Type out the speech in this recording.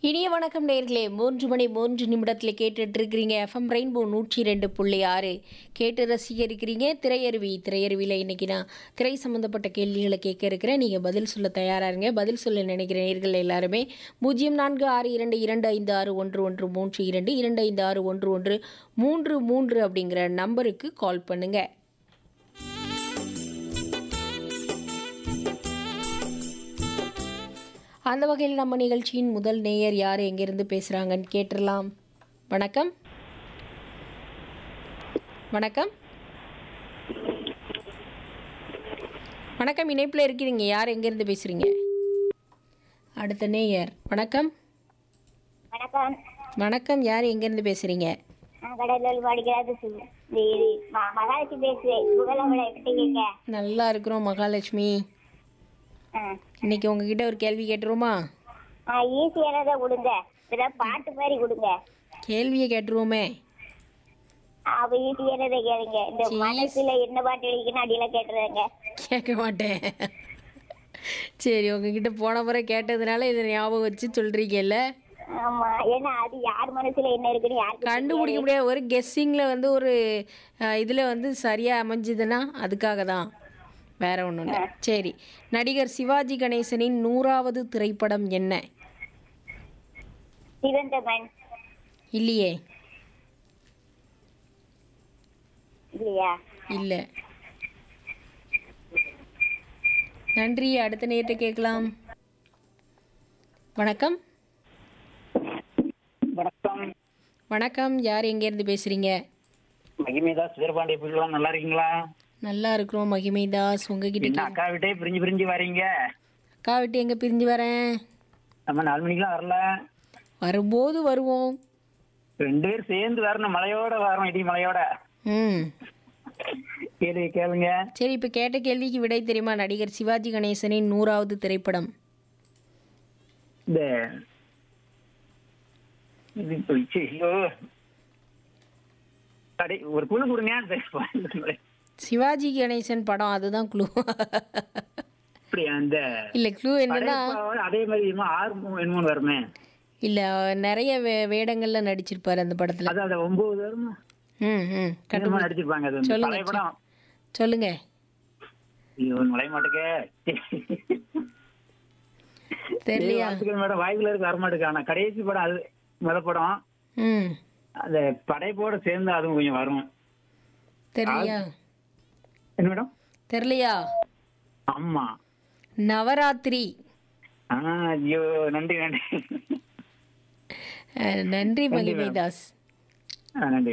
இனிய வணக்கம் நேர்களே மூன்று மணி மூன்று நிமிடத்தில் கேட்டுட்டு இருக்கிறீங்க எஃப்எம் ரெயின்போ நூற்றி ரெண்டு புள்ளி ஆறு கேட்டு ரசிக்க இருக்கிறீங்க திரையருவி திரையருவியில் இன்னைக்கு நான் திரை சம்மந்தப்பட்ட கேள்விகளை கேட்க இருக்கிறேன் நீங்கள் பதில் சொல்ல தயாராக இருங்க பதில் சொல்ல நினைக்கிற நேர்கள் எல்லாருமே பூஜ்ஜியம் நான்கு ஆறு இரண்டு இரண்டு ஐந்து ஆறு ஒன்று ஒன்று மூன்று இரண்டு இரண்டு ஐந்து ஆறு ஒன்று ஒன்று மூன்று மூன்று அப்படிங்கிற நம்பருக்கு கால் பண்ணுங்கள் அந்த வகையில் நம்ம நிகழ்ச்சியின் முதல் நேயர் யார் எங்கேருந்து பேசுகிறாங்கன்னு கேட்டுடலாம் வணக்கம் வணக்கம் வணக்கம் இணைப்பில் இருக்கிறீங்க யார் எங்கேருந்து பேசுகிறீங்க அடுத்த நேயர் வணக்கம் வணக்கம் வணக்கம் யார் எங்கேருந்து பேசுகிறீங்க நான் கடலூர் படிக்கிறது சு- இது இது ம- மகாலட்சுமி பேசுறேன் புகழவளை எப்படி இருக்கீங்க நல்லா இருக்கிறோம் மகாலட்சுமி ஆ. இன்னைக்கு உங்ககிட்ட ஒரு கேள்வி கேட்டுருவோமா ஆ ஈஸியானதை கொடுங்க இதெல்லாம் பாட்டு மாதிரி கொடுங்க கேள்வியை கேட்டுருவோமே அப்ப ஈஸியானதை கேளுங்க இந்த சீ. மனசுல என்ன பாட்டு எழுதிக்கணும் அடியில கேட்டுருங்க கேட்க மாட்டேன் சரி உங்ககிட்ட போன முறை கேட்டதுனால இதை ஞாபகம் வச்சு சொல்கிறீங்கல்ல ஆமா ஏன்னா அது யார் மனசுல என்ன இருக்குன்னு யாருக்கு கண்டுபிடிக்க முடியாது ஒரு கெஸ்ஸிங்கில் வந்து ஒரு இதில் வந்து சரியாக அமைஞ்சுதுன்னா அதுக்காக தான் வேற ஒன்றும் இல்லை சரி நடிகர் சிவாஜி கணேசனின் நூறாவது திரைப்படம் என்ன சிவந்தமன் இல்லையே இல்லையா இல்லை நன்றி அடுத்த நேரத்தை கேட்கலாம் வணக்கம் வணக்கம் வணக்கம் யார் எங்கேருந்து பேசுகிறீங்க மகிமேதாஸ் வீரபாண்டிய பிள்ளைலாம் நல்லா இருக்கீங்களா நல்லா இருக்கிறோம் மகிமை தாஸ் உங்ககிட்ட என்ன கே- அக்கா விட்டே பிரிஞ்சு பிரிஞ்சு வரீங்க அக்கா விட்டு எங்கே பிரிஞ்சு வரேன் நம்ம நாலு மணிக்கெல்லாம் வரல வரும்போது வருவோம் ரெண்டு பேரும் சேர்ந்து வரணும் மலையோட வரோம் இடி மலையோட ம் கேள்வி கேளுங்க சரி இப்போ கேட்ட கேள்விக்கு விடை தெரியுமா நடிகர் சிவாஜி கணேசனின் நூறாவது திரைப்படம் இந்த இது இப்ப ச்சே, ஐயோ கடை ஒரு குழு கொடுங்க இந்த- சிவாஜி கணேசன் படம் அதுதான் க்ளூ அப்படி அந்த இல்லை க்ளூ என்னன்னா படையப்பாவோட அதே மாதிரி என்னமோ ஆறு மூணு என்னமோ வருமே இல்லை நிறைய வே வேடங்கள்ல நடிச்சிருப்பாரு அந்த படத்தில் அது அந்த ஒன்பது வருமா ம் ம் கண்டு என்னமோ நடிச்சிருப்பாங்க அது வந்து சொல்லுங்க, பழைய படம் சொல்லுங்க ஐயோ நுழைய மாட்டேங்க தெரியலையா வாழ்த்துக்கள் மேடம் வாய்ப்புல இருக்கு வரமாட்டுக்கு ஆனா கடைசி படம் அது முத படம் ம் அந்த படைப்போட சேர்ந்து அதுவும் கொஞ்சம் வரும் தெரியலையா என்ன மேடம் தெரியலையா ஆமா நவராத்திரி ஆ ஐயோ நன்றி நன்றி அஹ், நன்றி மகிமை தாஸ் ஆ, நன்றி